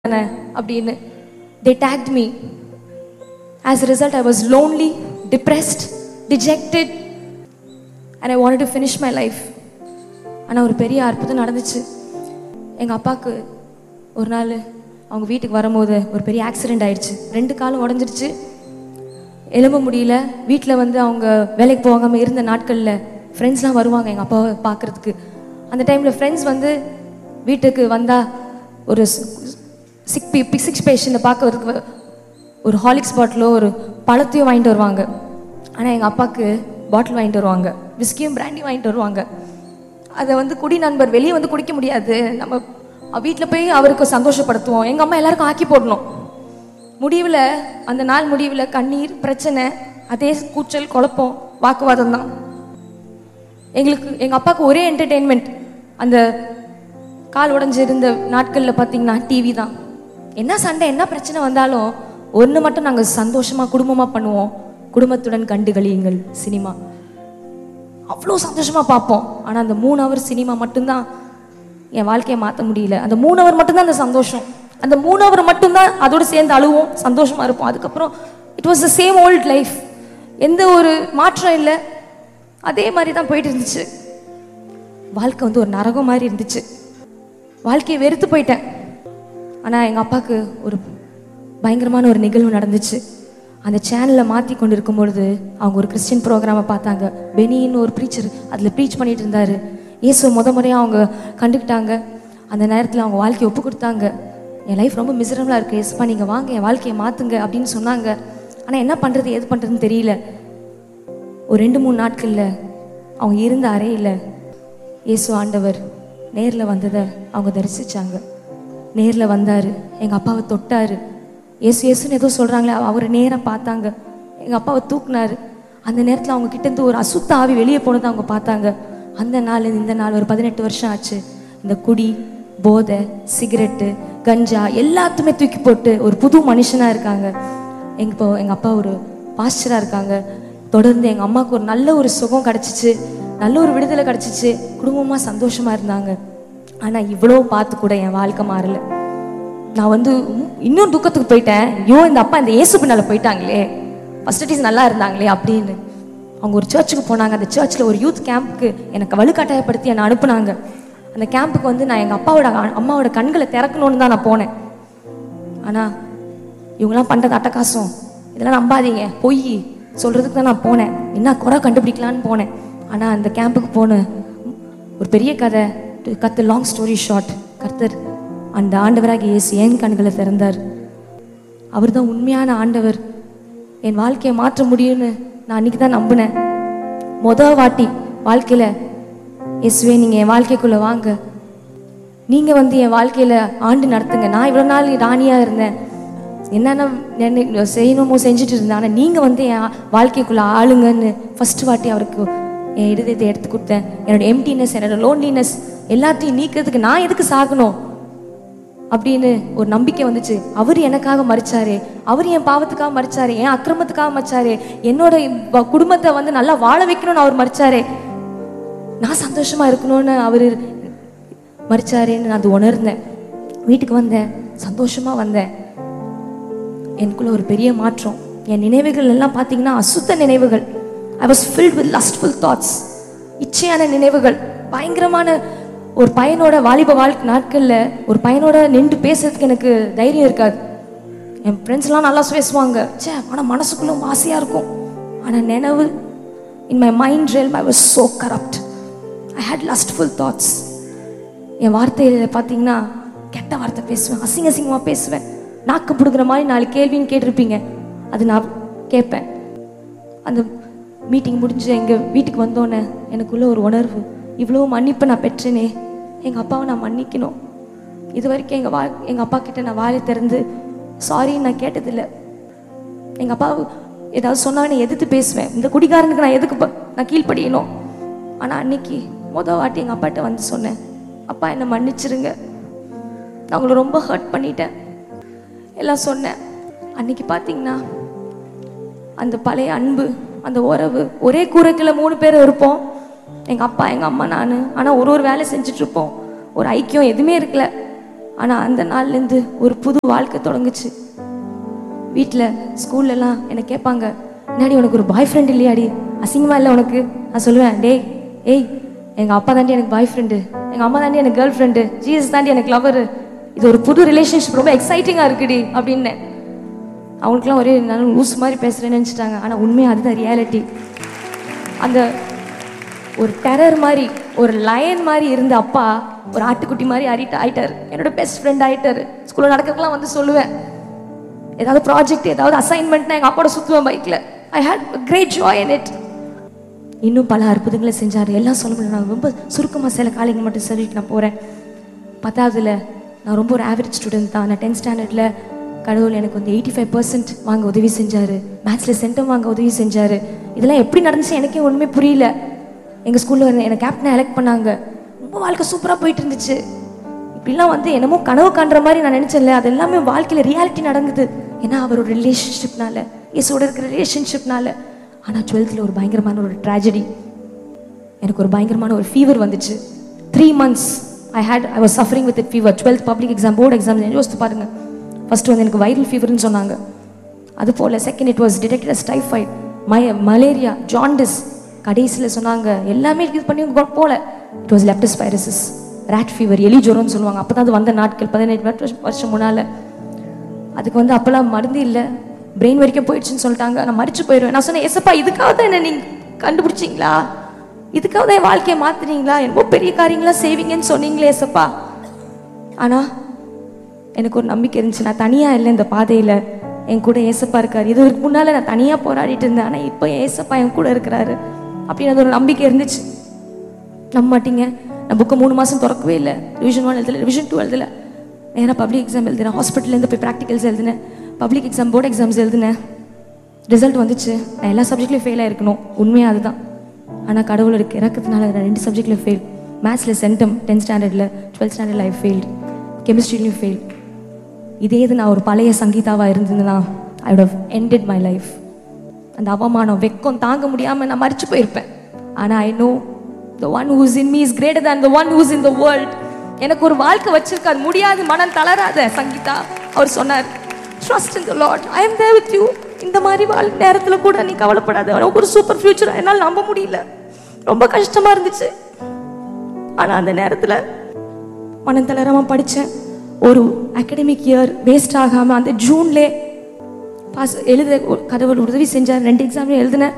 தானே அப்படின்னு they tagged me as result I was lonely depressed dejected and I want to finish my life ஆனால் ஒரு பெரிய அற்புதம் நடந்துச்சு எங்கள் அப்பாவுக்கு ஒரு நாள் அவங்க வீட்டுக்கு வரும்போது ஒரு பெரிய ஆக்சிடெண்ட் ஆயிடுச்சு ரெண்டு காலும் உடஞ்சிருச்சு எலும்ப முடியல வீட்டில் வந்து அவங்க வேலைக்கு போகாமல் இருந்த நாட்களில் ஃப்ரெண்ட்ஸ்லாம் வருவாங்க எங்கள் அப்பாவை பார்க்குறதுக்கு அந்த டைமில் ஃப்ரெண்ட்ஸ் வந்து வீட்டுக்கு வந்தால் ஒரு சிக் பி சிக்ஸ் பேஷண்ட்டை பார்க்கறதுக்கு ஒரு ஹாலிக்ஸ் பாட்டிலோ ஒரு பழத்தையும் வாங்கிட்டு வருவாங்க ஆனால் எங்கள் அப்பாவுக்கு பாட்டில் வாங்கிட்டு வருவாங்க விஸ்கியும் பிராண்டி வாங்கிட்டு வருவாங்க அதை வந்து குடி நண்பர் வெளியே வந்து குடிக்க முடியாது நம்ம வீட்டில் போய் அவருக்கு சந்தோஷப்படுத்துவோம் எங்கள் அம்மா எல்லாருக்கும் ஆக்கி போடணும் முடிவில் அந்த நாள் முடிவில் கண்ணீர் பிரச்சனை அதே கூச்சல் குழப்பம் வாக்குவாதம் தான் எங்களுக்கு எங்கள் அப்பாவுக்கு ஒரே என்டர்டெயின்மெண்ட் அந்த கால் உடைஞ்சிருந்த நாட்களில் பார்த்தீங்கன்னா டிவி தான் என்ன சண்டை என்ன பிரச்சனை வந்தாலும் ஒன்று மட்டும் நாங்கள் சந்தோஷமாக குடும்பமாக பண்ணுவோம் குடும்பத்துடன் கண்டு கழியுங்கள் சினிமா அவ்வளோ சந்தோஷமாக பார்ப்போம் ஆனால் அந்த மூணு ஹவர் சினிமா மட்டும்தான் என் வாழ்க்கையை மாற்ற முடியல அந்த மூணு ஹவர் மட்டும்தான் அந்த சந்தோஷம் அந்த மூணு ஹவர் மட்டும்தான் அதோடு சேர்ந்து அழுவோம் சந்தோஷமாக இருப்போம் அதுக்கப்புறம் it was the same old life எந்த ஒரு மாற்றம் இல்லை அதே மாதிரி தான் போயிட்டு இருந்துச்சு வாழ்க்கை வந்து ஒரு நரகம் மாதிரி இருந்துச்சு வாழ்க்கையை வெறுத்து போயிட்டேன் ஆனால் எங்கள் அப்பாவுக்கு ஒரு பயங்கரமான ஒரு நிகழ்வு நடந்துச்சு அந்த சேனலை மாற்றி கொண்டு இருக்கும் பொழுது அவங்க ஒரு கிறிஸ்டின் ப்ரோக்ராமை பார்த்தாங்க பெனின்னு ஒரு ப்ரீச்சர் அதில் ப்ரீச் பண்ணிட்டு இருந்தாரு இயேசு முத முறையாக அவங்க கண்டுக்கிட்டாங்க அந்த நேரத்தில் அவங்க வாழ்க்கையை ஒப்பு கொடுத்தாங்க என் லைஃப் ரொம்ப மிசரபிளாக இருக்குது எஸ்ப்பா நீங்கள் வாங்க என் வாழ்க்கையை மாற்றுங்க அப்படின்னு சொன்னாங்க ஆனால் என்ன பண்ணுறது எது பண்ணுறதுன்னு தெரியல ஒரு ரெண்டு மூணு நாட்களில் அவங்க இருந்த அறையில் இயேசு ஆண்டவர் நேரில் வந்ததை அவங்க தரிசிச்சாங்க நேரில் வந்தார் எங்கள் அப்பாவை தொட்டார் இயேசு இயேசுன்னு ஏதோ சொல்கிறாங்களே அவரை நேராக பார்த்தாங்க எங்கள் அப்பாவை தூக்குனாரு அந்த நேரத்தில் அவங்க கிட்டேருந்து ஒரு அசுத்த ஆவி வெளியே போனதை அவங்க பார்த்தாங்க அந்த நாள் இந்த நாள் ஒரு பதினெட்டு வருஷம் ஆச்சு இந்த குடி போதை சிகரெட்டு கஞ்சா எல்லாத்தையுமே தூக்கி போட்டு ஒரு புது மனுஷனாக இருக்காங்க எங்க இப்போ எங்கள் அப்பா ஒரு பாஸ்டராக இருக்காங்க தொடர்ந்து எங்கள் அம்மாவுக்கு ஒரு நல்ல ஒரு சுகம் கிடச்சிச்சு நல்ல ஒரு விடுதலை கிடச்சிச்சு குடும்பமாக சந்தோஷமாக இருந்தாங்க ஆனால் இவ்வளோ பார்த்து கூட என் வாழ்க்கை மாறல நான் வந்து இன்னும் துக்கத்துக்கு போயிட்டேன் ஐயோ இந்த அப்பா இந்த இயேசு பின்னால் போயிட்டாங்களே ஃபஸ்டிஸ் நல்லா இருந்தாங்களே அப்படின்னு அவங்க ஒரு சர்ச்சுக்கு போனாங்க அந்த சர்ச்சில் ஒரு யூத் கேம்ப்புக்கு எனக்கு வலுக்கட்டாயப்படுத்தி என்னை அனுப்புனாங்க அந்த கேம்புக்கு வந்து நான் எங்கள் அப்பாவோட அம்மாவோட கண்களை திறக்கணும்னு தான் நான் போனேன் ஆனால் இவங்கெல்லாம் பண்ணுறது அட்டகாசம் இதெல்லாம் நம்பாதீங்க பொய் சொல்கிறதுக்கு தான் நான் போனேன் என்ன குறை கண்டுபிடிக்கலான்னு போனேன் ஆனால் அந்த கேம்புக்கு போன ஒரு பெரிய கதை கத்து லாங் ஸ்டோரி ஷார்ட் கர்த்தர் அந்த ஆண்டவராக இயேசு ஏன் கண்களை திறந்தார் அவர் தான் உண்மையான ஆண்டவர் என் வாழ்க்கையை மாற்ற முடியும்னு நான் அன்றைக்கி தான் நம்பினேன் மொதல் வாட்டி வாழ்க்கையில் இயேசுவே நீங்கள் என் வாழ்க்கைக்குள்ளே வாங்க நீங்கள் வந்து என் வாழ்க்கையில் ஆண்டு நடத்துங்க நான் இவ்வளோ நாள் ராணியாக இருந்தேன் என்னென்ன செய்யணுமோ செஞ்சுட்டு இருந்தேன் ஆனால் நீங்கள் வந்து என் வாழ்க்கைக்குள்ளே ஆளுங்கன்னு ஃபஸ்ட்டு வாட்டி அவருக்கு என் இருதயத்தை எடுத்து கொடுத்தேன் என்னோட எம்டினஸ் என்னோட லோன்லினஸ் எல்லாத்தையும் நீக்கிறதுக்கு நான் எதுக்கு சாகணும் அப்படின்னு ஒரு நம்பிக்கை வந்துச்சு அவர் எனக்காக மறிச்சாரு அவர் என் பாவத்துக்காக மறிச்சாரு என் அக்கிரமத்துக்காக மறிச்சாரு என்னோட குடும்பத்தை வந்து நல்லா வாழ வைக்கணும்னு அவர் மறிச்சாரு நான் சந்தோஷமா இருக்கணும்னு அவர் மறிச்சாரேன்னு நான் அது உணர்ந்தேன் வீட்டுக்கு வந்தேன் சந்தோஷமா வந்தேன் எனக்குள்ள ஒரு பெரிய மாற்றம் என் நினைவுகள் எல்லாம் பார்த்தீங்கன்னா அசுத்த நினைவுகள் I was filled with lustful thoughts இச்சையான நினைவுகள் பயங்கரமான ஒரு பையனோட வாலிப வாழ்க்கை நாட்களில் ஒரு பையனோட நின்று பேசுறதுக்கு எனக்கு தைரியம் இருக்காது என் ஃப்ரெண்ட்ஸ்லாம் நல்லா பேசுவாங்க சே ஆனால் மனசுக்குள்ள ஆசையாக இருக்கும் ஆனால் நினைவு in my mind real I was so corrupt I hate lustful thoughts என் வார்த்தையில் பார்த்தீங்கன்னா கெட்ட வார்த்தை பேசுவேன் அசிங்க அசிங்கமாக பேசுவேன் நாக்கு பிடுங்குற மாதிரி நாலு கேள்வின்னு கேட்டிருப்பீங்க அது நான் கேட்பேன் அந்த மீட்டிங் முடிஞ்சு எங்கள் வீட்டுக்கு வந்தோன்னே எனக்குள்ள ஒரு உணர்வு இவ்வளோ மன்னிப்பு நான் பெற்றேனே எங்கள் அப்பாவை நான் மன்னிக்கணும் இது வரைக்கும் எங்கள் வா எங்கள் அப்பா கிட்ட நான் வாயை திறந்து சாரின்னு நான் கேட்டதில்லை எங்கள் அப்பா ஏதாவது சொன்னாலும் நான் எதிர்த்து பேசுவேன் இந்த குடிகாரனுக்கு நான் எதுக்கு நான் கீழ்ப்படியணும் ஆனால் அன்னைக்கு மொதல் வாட்டி எங்கள் அப்பாட்ட வந்து சொன்னேன் அப்பா என்னை மன்னிச்சிருங்க நான் உங்களை ரொம்ப ஹர்ட் பண்ணிட்டேன் எல்லாம் சொன்னேன் அன்னைக்கு பார்த்தீங்கன்னா அந்த பழைய அன்பு அந்த உறவு ஒரே கூரைக்குள்ள மூணு பேர் இருப்போம் எங்கள் அப்பா எங்கள் அம்மா நான் ஆனால் ஒரு ஒரு வேலை செஞ்சுட்டு இருப்போம் ஒரு ஐக்கியம் எதுவுமே இருக்கல ஆனால் அந்த நாள்லேருந்து ஒரு புது வாழ்க்கை தொடங்குச்சு வீட்டில் ஸ்கூல்லலாம் என்னை கேட்பாங்க என்னடி உனக்கு ஒரு பாய் ஃப்ரெண்ட் இல்லையாடி அசிங்கமா இல்லை உனக்கு நான் சொல்லுவேன் டேய் ஏய் எங்கள் அப்பா தாண்டி எனக்கு பாய் ஃப்ரெண்டு எங்கள் அம்மா தாண்டி எனக்கு கேர்ள் ஃப்ரெண்டு ஜீசஸ் தாண்டி எனக்கு லவர் இது ஒரு புது ரிலேஷன்ஷிப் ரொம்ப எக்ஸைட்டிங்காக இருக்குடி அப்படின்னேன் அவங்களுக்குலாம் ஒரே நான் லூஸ் மாதிரி பேசுகிறேன்னு நினச்சிட்டாங்க ஆனால் உண்மையாக அதுதான் ரியாலிட்டி அந்த ஒரு டெரர் மாதிரி ஒரு லயன் மாதிரி இருந்த அப்பா ஒரு ஆட்டுக்குட்டி மாதிரி ஆறிட்டு ஆயிட்டார் என்னோட பெஸ்ட் ஃப்ரெண்ட் ஆயிட்டாரு ஸ்கூலில் நடக்கிறதுலாம் வந்து சொல்லுவேன் ஏதாவது ப்ராஜெக்ட் ஏதாவது அசைன்மெண்ட்னா எங்கள் அப்பாவோட சுற்றுவேன் பைக்கில் I had great joy in it இன்னும் பல அற்புதங்களை செஞ்சார் எல்லாம் சொல்ல முடியல நான் ரொம்ப சுருக்கமாக சில காலைகள் மட்டும் சொல்லிட்டு நான் போகிறேன் பத்தாவதுல நான் ரொம்ப ஒரு ஆவரேஜ் ஸ்டூடெண்ட் தான் நான் டென்த் ஸ்டாண்டர்டில் கடவுள் எனக்கு வந்து எயிட்டி ஃபைவ் பர்சன்ட் வாங்க உதவி செஞ்சார் மேத்ஸில் சென்டம் வாங்க உதவி செஞ்சார் இதெல்லாம் எப்படி நடந்துச்சு எனக்கே ஒன்றுமே புரியல எங்கள் ஸ்கூலில் என்னை கேப்டனை எலெக்ட் பண்ணாங்க ரொம்ப வாழ்க்கை சூப்பராக போயிட்டு இருந்துச்சு இப்படிலாம் வந்து என்னமோ கனவு காண்ற மாதிரி நான் நினச்சேன்ல அது எல்லாமே வாழ்க்கையில் ரியாலிட்டி நடக்குது ஏன்னா அவரோட ரிலேஷன்ஷிப்னால இயேசோட இருக்கிற ரிலேஷன்ஷிப்னால ஆனால் டுவெல்த்தில் ஒரு பயங்கரமான ஒரு ட்ராஜடி எனக்கு ஒரு பயங்கரமான ஒரு ஃபீவர் வந்துச்சு three months I had I was suffering with fever twelfth public exam board exam யோசித்து பாருங்க ஃபர்ஸ்ட் வந்து எனக்கு வைரல் ஃபீவர்னு சொன்னாங்க அது போல் second it was detected as typhoid மய மலேரியா ஜாண்டிஸ் கடைசியில் சொன்னாங்க எல்லாமே இது பண்ணி கொ- போல it was leptos viruses rat fever எலி ஜுரம்னு சொல்லுவாங்க அப்போ தான் அது வந்த நாட்கள் பதினெட்டு வருஷம் வருஷம் முன்னால் அதுக்கு வந்து அப்போல்லாம் மருந்து இல்லை பிரெயின் வரைக்கும் போயிடுச்சுன்னு சொல்லிட்டாங்க நான் மறிச்சு போயிடுவேன் நான் சொன்னேன் எசப்பா இதுக்காக தான் என்ன நீங்கள் கண்டுபிடிச்சிங்களா இதுக்காக தான் என் வாழ்க்கையை மாத்துறீங்களா என்னமோ பெரிய காரியங்களா செய்வீங்கன்னு சொன்னீங்களே எசப்பா ஆனால் எனக்கு ஒரு நம்பிக்கை இருந்துச்சு நான் தனியாக இல்லை இந்த பாதையில் என் கூட ஏசப்பா இருக்காரு இதுக்கு முன்னால் நான் தனியாக போராடிட்டு இருந்தேன் ஆனால் இப்போ ஏசப்பா என் கூட இருக்கிறாரு அப்படின்னு அது ஒரு நம்பிக்கை இருந்துச்சு நம்ப மாட்டீங்க நான் புக்கை மூணு மாதம் திறக்கவே இல்லை ரிவிஷன் ஒன் எழுதல ரிவிஷன் டூ எழுதல நேராக பப்ளிக் எக்ஸாம் எழுதினேன் ஹாஸ்பிட்டல்லேருந்து போய் ப்ராக்டிகல்ஸ் எழுதினேன் பப்ளிக் எக்ஸாம் போர்டு எக்ஸாம்ஸ் எழுதினேன் ரிசல்ட் வந்துச்சு நான் எல்லா சப்ஜெக்ட்லையும் ஃபெயில் ஆயிருக்கணும் உண்மையாக அதுதான் ஆனால் கடவுள் இருக்கு இறக்கத்தினால நான் ரெண்டு சப்ஜெக்டில் ஃபெயில் மேத்ஸில் சென்டம் டென்த் ஸ்டாண்டர்டில் டுவெல்த் ஸ்டாண்டர்டில் ஐ ஃபெயில்டு கெமிஸ்ட்ரிலையும் ஃபெயில் இதே இது நான் ஒரு பழைய சங்கீதாவாக இருந்ததுன்னா I would have ended my life அந்த அவமானம் வெக்கம் தாங்க முடியாமல் நான் மறிச்சு போயிருப்பேன் ஆனால் I know the one who's in me is greater than the one who's in the world எனக்கு ஒரு வாழ்க்கை வச்சிருக்காது முடியாது மனம் தளராத சங்கீதா அவர் சொன்னார் trust in the lord I am there with you இந்த மாதிரி வாழ் நேரத்தில் கூட நீ கவலைப்படாத உனக்கு ஒரு சூப்பர் ஃபியூச்சர் என்னால் நம்ப முடியல ரொம்ப கஷ்டமா இருந்துச்சு ஆனால் அந்த நேரத்தில் மனம் தளராம படித்தேன் ஒரு அகடமிக் இயர் வேஸ்ட் ஆகாமல் அந்த ஜூன்லே பாஸ் எழுத ஒரு கடவுள் உதவி செஞ்சார் ரெண்டு எக்ஸாம்லையும் எழுதினேன்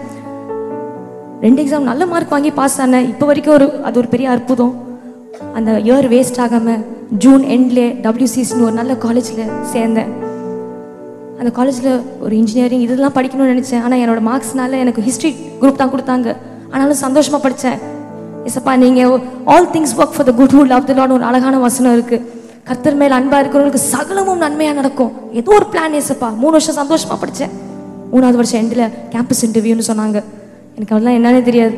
ரெண்டு எக்ஸாம் நல்ல மார்க் வாங்கி பாஸ் ஆனேன் இப்போ வரைக்கும் ஒரு அது ஒரு பெரிய அற்புதம் அந்த இயர் வேஸ்ட் ஆகாமல் ஜூன் எண்ட்லே டபிள்யூசிஸ்னு ஒரு நல்ல காலேஜில் சேர்ந்தேன் அந்த காலேஜில் ஒரு இன்ஜினியரிங் இதெல்லாம் படிக்கணும்னு நினச்சேன் ஆனால் என்னோட மார்க்ஸ்னால எனக்கு ஹிஸ்ட்ரி குரூப் தான் கொடுத்தாங்க ஆனாலும் சந்தோஷமாக படித்தேன் எசப்பா நீங்கள் all things work for the good who love the lord ஒரு அழகான வசனம் இருக்குது கர்த்தர் மேல் அன்பாக இருக்கிறவங்களுக்கு சகலமும் நன்மையாக நடக்கும் ஏதோ ஒரு பிளான் ஏசப்பா மூணு வருஷம் சந்தோஷமாக படித்தேன் மூணாவது வருஷம் எண்டில் கேம்பஸ் இன்டர்வியூன்னு சொன்னாங்க எனக்கு அதெல்லாம் என்னன்னே தெரியாது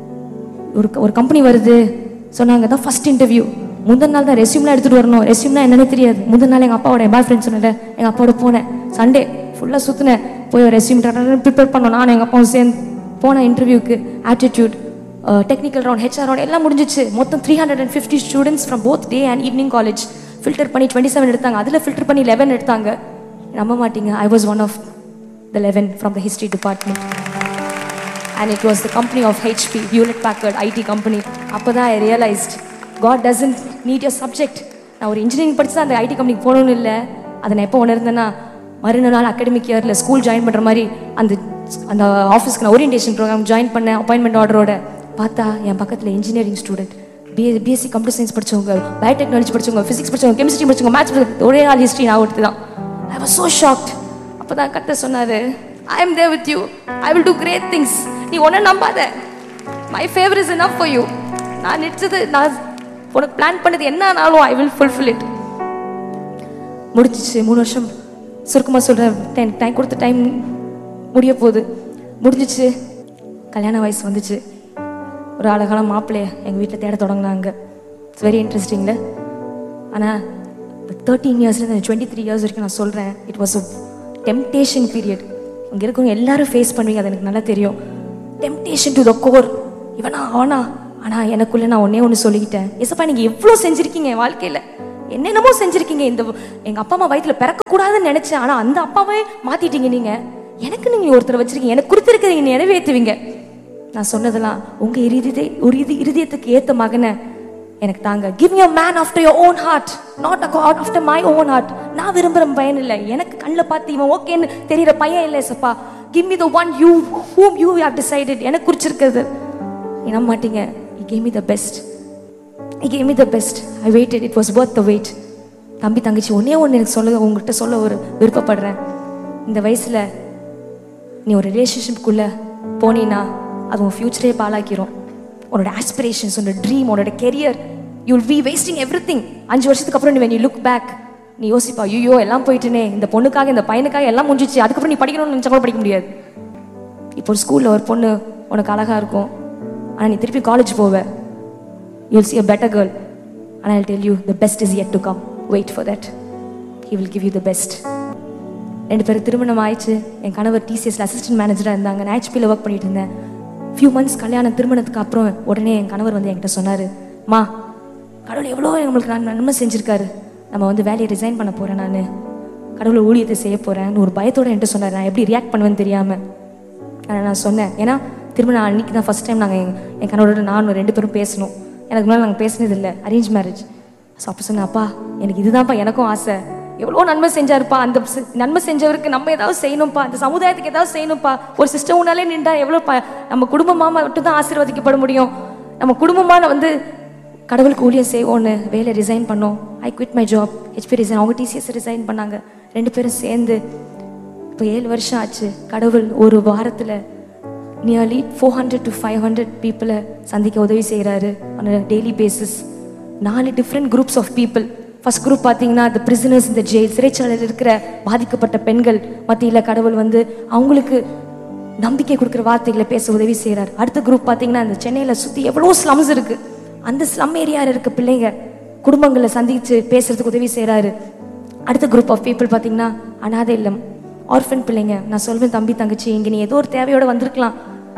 ஒரு ஒரு கம்பெனி வருது சொன்னாங்க தான் ஃபர்ஸ்ட் இன்டர்வியூ முந்தின நாள் தான் ரெஸ்யூம்லாம் எடுத்துகிட்டு வரணும் ரெஸ்யூம்னா என்னன்னே தெரியாது முந்தின நாள் எங்கள் அப்பாவோட பாய் ஃப்ரெண்ட் சொன்னல எங்கள் அப்பாவோட போனேன் சண்டே ஃபுல்லாக சுற்றினேன் போய் ரெஸ்யூம் ப்ரிப்பேர் பண்ணோம் நானும் எங்கள் அப்பாவும் சேர்ந்து போனேன் இன்டர்வியூக்கு aptitude technical round HR round எல்லாம் முடிஞ்சிச்சு மொத்தம் three hundred and fifty students from both day and evening college filter பண்ணி டுவெண்ட்டி செவன் எடுத்தாங்க அதில் ஃபில்டர் பண்ணி லெவன் எடுத்தாங்க நம்ப மாட்டீங்க I was one of the eleven from the history department and it was the company of HP, Hewlett Packard, IT company. அப்போ தான் I realised God doesn't need your subject நான் ஒரு இன்ஜினியரிங் படிச்சு தான் அந்த ஐடி கம்பெனிக்கு போகணும்னு இல்லை அதை நான் எப்போ உணர்ந்தேன்னா மறுநாள் அகாடமிக் இயரில் ஸ்கூல் ஜாயின் பண்ணுற மாதிரி அந்த அந்த ஆஃபீஸ்க்கு நான் ஓரியன்டேஷன் ப்ரோக்ராம் ஜாயின் பண்ணேன் அப்பாயின்மெண்ட் ஆர்டரோட பார்த்தா என் பக்கத்தில் engineering student BA BSc computer science படிச்சவங்க பயோடெக்னாலஜி படிச்சவங்க ஃபிசிக்ஸ் படிச்சவங்க கெமிஸ்ட்ரி படிச்சவங்க மேத்ஸ் ஒரே நாள் ஹிஸ்ட்ரி நான் ஒருத்து தான் ஐ வாஸ் ஸோ ஷாக்ட் அப்போ தான் கத்த சொன்னார் I am there with you I will do great things நீ ஒன்றை நம்பாத my favour is enough for you நான் நினச்சது நான் உனக்கு பிளான் பண்ணது என்ன ஆனாலும் ஐ வில் fulfill it முடிஞ்சிச்சு மூணு வருஷம் சுருக்கமாக சொல்கிறேன் டைம் டைம் கொடுத்த டைம் முடிய போகுது முடிஞ்சிச்சு கல்யாண வயசு வந்துச்சு ஒரு அழகான மாப்பிள்ளைய எங்கள் வீட்டில் தேட தொடங்கினாங்க இட்ஸ் வெரி இன்ட்ரெஸ்டிங்கில் ஆனால் தேர்ட்டீன் இயர்ஸ்லேருந்து டுவெண்ட்டி த்ரீ இயர்ஸ் வரைக்கும் நான் சொல்கிறேன் it was a temptation period இங்கே இருக்கவங்க எல்லாரும் ஃபேஸ் பண்ணுவீங்க அது எனக்கு நல்லா தெரியும் டெம்டேஷன் டு த கோர் இவனா அவனா ஆனால் எனக்குள்ளே நான் ஒன்றே ஒன்று சொல்லிக்கிட்டேன் எசப்பா நீங்கள் எவ்வளோ செஞ்சுருக்கீங்க என் வாழ்க்கையில் என்னென்னமோ செஞ்சிருக்கீங்க இந்த எங்க அப்பா அம்மா வயித்துல பிறக்க கூடாதுன்னு நினைச்சேன் ஆனா அந்த அப்பாவே மாத்திட்டீங்க நீங்க எனக்கு நீங்க ஒருத்தரை வச்சிருக்கீங்க எனக்கு கொடுத்துருக்கிறீங்க நிறைவேற்றுவீங்க நான் சொன்னதெல்லாம் உங்க இறுதி ஒரு இது இருதயத்துக்கு ஏத்த மகனை எனக்கு தாங்க give you man after your own heart not accord after my own heart நான் விரும்புகிற பையன் இல்லை எனக்கு கண்ணில் பார்த்து இவன் ஓகேன்னு தெரியிற பையன் இல்லை சப்பா give me the one you whom you have decided எனக்கு குறிச்சிருக்கிறது நீ நம்ப மாட்டீங்க he gave me the best he gave me the best i waited it was worth the wait தம்பி தங்கச்சி ஒன்னே ஒன்று எனக்கு சொல்ல உங்ககிட்ட சொல்ல ஒரு விருப்பப்படுறேன் இந்த வயசுல நீ ஒரு ரிலேஷன்ஷிப்குள்ள போனீன்னா அது உன் ஃபியூச்சரே பாழாக்கிரும் உன்னோட ஆஸ்பிரேஷன்ஸ் உன்னோட ட்ரீம் உன்னோட career you will be wasting everything அஞ்சு வருஷத்துக்கு அப்புறம் நீ when you லுக் பேக் நீ யோசிப்பா ஐயோ எல்லாம் போயிட்டுனே இந்த பொண்ணுக்காக இந்த பையனுக்காக எல்லாம் முடிஞ்சிச்சு அதுக்கப்புறம் நீ படிக்கணும்னு நினச்சா கூட படிக்க முடியாது இப்போ ஒரு ஸ்கூலில் ஒரு பொண்ணு உனக்கு அழகா இருக்கும் ஆனால் நீ திருப்பி காலேஜ் போவ you'll see a better girl and I'll tell you the best is yet to come wait for that he will give you the best ரெண்டு பேரும் திருமணம் ஆயிடுச்சு என் கணவர் டிசிஎஸ்ல அசிஸ்டன்ட் மேனேஜராக இருந்தாங்க நான் ஹெச்பியில் ஒர்க் பண்ணிட்டு இருந்தேன் ஃபியூ மந்த்ஸ் கல்யாணம் திருமணத்துக்கு அப்புறம் உடனே என் கணவர் வந்து என்கிட்ட சொன்னார் மா கடவுள் எவ்வளோ நம்மளுக்கு நான் நன்மை செஞ்சிருக்காரு நம்ம வந்து வேலையை ரிசைன் பண்ண போகிறேன் நான் கடவுளை ஊழியத்தை செய்ய போகிறேன்னு ஒரு பயத்தோட என்கிட்ட சொன்னார் நான் எப்படி ரியாக்ட் பண்ணுவேன்னு தெரியாமல் ஆனால் நான் சொன்னேன் ஏன்னா திருமணம் அன்னைக்கு தான் ஃபஸ்ட் டைம் நாங்கள் என் என் கணவரோட நானும் ரெண்டு பேரும் பேசணும் எனக்கு முன்னாடி நாங்கள் பேசினது இல்லை அரேஞ்ச் மேரேஜ் ஸோ அப்போ சொன்னேன் அப்பா எனக்கு இதுதான்ப்பா எனக்கும் ஆசை எவ்வளோ நன்மை செஞ்சாருப்பா அந்த சி- நன்மை செஞ்சவருக்கு நம்ம ஏதாவது செய்யணும்ப்பா அந்த சமுதாயத்துக்கு ஏதாவது செய்யணும்ப்பா ஒரு சிஸ்டம் உன்னாலே நின்றா எவ்வளோப்பா நம்ம குடும்பமாக மட்டும் தான் ஆசீர்வதிக்கப்பட முடியும் நம்ம குடும்பமான வந்து கடவுளுக்கு ஊழியம் செய்வோன்னு வேலை ரிசைன் பண்ணோம் I quit my job HP resign அவங்க டிசிஎஸ் ரிசைன் பண்ணாங்க ரெண்டு பேரும் சேர்ந்து இப்போ ஏழு வருஷம் ஆச்சு கடவுள் ஒரு வாரத்தில் nearly four hundred to five hundred பீப்புளை சந்திக்க உதவி செய்கிறாரு ஆன் டெய்லி பேசிஸ் நாலு different groups of people first group பார்த்தீங்கன்னா the prisoners in the jail சிறைச்சாலையில் இருக்கிற பாதிக்கப்பட்ட பெண்கள் மத்தியில் கடவுள் வந்து அவங்களுக்கு நம்பிக்கை கொடுக்குற வார்த்தைகளை பேச உதவி செய்கிறார் அடுத்த குரூப் பார்த்தீங்கன்னா இந்த சென்னையில் சுற்றி எவ்வளோ ஸ்லம்ஸ் இருக்கு அந்த ஸ்லம் ஏரியாவில் இருக்க பிள்ளைங்க குடும்பங்களை சந்திச்சு பேசுறதுக்கு உதவி செய்கிறாரு அடுத்த குரூப் ஆஃப் பீப்புள் பார்த்தீங்கன்னா அனாதை இல்லம் ஆர்ஃபன் பிள்ளைங்க நான் சொல்வேன் தம்பி தங்கச்சி இங்கே நீ ஏதோ ஒரு தேவையோட வந்திருக்கலாம்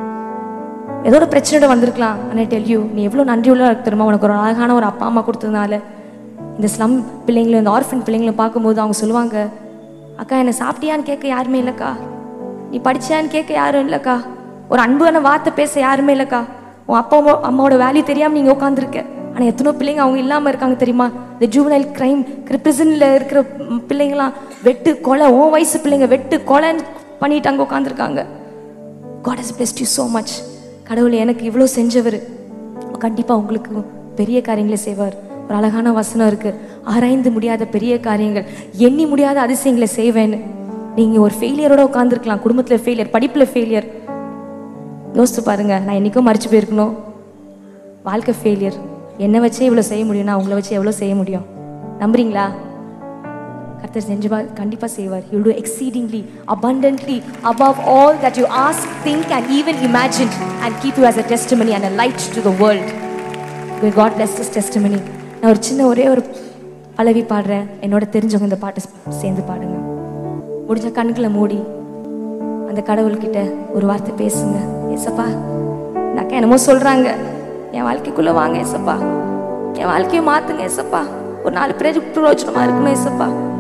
ஏதோ ஒரு பிரச்சனையோட வந்திருக்கலாம் ஆனால் டெல் யூ நீ எவ்வளோ நன்றியுள்ள இருக்கு தெரியுமா உனக்கு ஒரு அழகான ஒரு அப்பா அம்மா கொடுத்ததுனால இந்த ஸ்லம் பிள்ளைங்களும் இந்த ஆர்ஃபன் பிள்ளைங்களும் பார்க்கும்போது அவங்க சொல்லுவாங்க அக்கா என்னை சாப்பிட்டியான்னு கேட்க யாருமே இல்லைக்கா நீ படிச்சியான்னு கேட்க யாரும் இல்லைக்கா ஒரு அன்பான வார்த்தை பேச யாருமே இல்லைக்கா உன் அப்பா அம்மா அம்மாவோட வேல்யூ தெரியாமல் நீங்கள் உட்காந்துருக்க ஆனால் எத்தனோ பிள்ளைங்க அவங்க இல்லாமல் இருக்காங்க தெரியுமா இந்த ஜூவனைல் கிரைம் பிரிசனில் இருக்கிற ம், பிள்ளைங்களாம் வெட்டு கொலை உன் வயசு பிள்ளைங்க வெட்டு கொலைன்னு பண்ணிட்டு அங்கே உட்காந்துருக்காங்க God has blessed you so much கடவுள் எனக்கு இவ்வளோ செஞ்சவர் கண்டிப்பாக உங்களுக்கு பெரிய காரியங்களை செய்வார் ஒரு அழகான வசனம் இருக்கு ஆராய்ந்து முடியாத பெரிய காரியங்கள் எண்ணி முடியாத அதிசயங்களை செய்வேன்னு நீங்கள் ஒரு ஃபெயிலியரோட உட்காந்துருக்கலாம் குடும்பத்தில் ஃபெயிலியர் படிப்பில் ஃபெயிலியர் யோசித்து பாருங்க நான் என்னைக்கும் மறைச்சு போயிருக்கணும் வாழ்க்கை ஃபெயிலியர் என்னை வச்சே இவ்வளோ செய்ய முடியும்னா உங்களை வச்சு எவ்வளோ செய்ய முடியும் நம்புறீங்களா கர்த்தர் செஞ்சுவா கண்டிப்பாக செய்வார் you do exceedingly abundantly above all that you ask think and even imagine and keep you as a testimony and a light to the world may God bless this testimony நான் ஒரு சின்ன ஒரே ஒரு பல்லவி பாடுறேன் என்னோட தெரிஞ்சவங்க இந்த பாட்டை சேர்ந்து பாடுங்க முடிஞ்ச கண்களை மூடி அந்த கடவுள்கிட்ட ஒரு வார்த்தை பேசுங்க ஏசப்பா இந்த அக்கா என்னமோ சொல்றாங்க என் வாழ்க்கைக்குள்ள வாங்க ஏசப்பா என் வாழ்க்கையை மாத்துங்க ஏசப்பா ஒரு நாலு பேருக்கு பிரயோஜனமா இருக்கணும் ஏசப்பா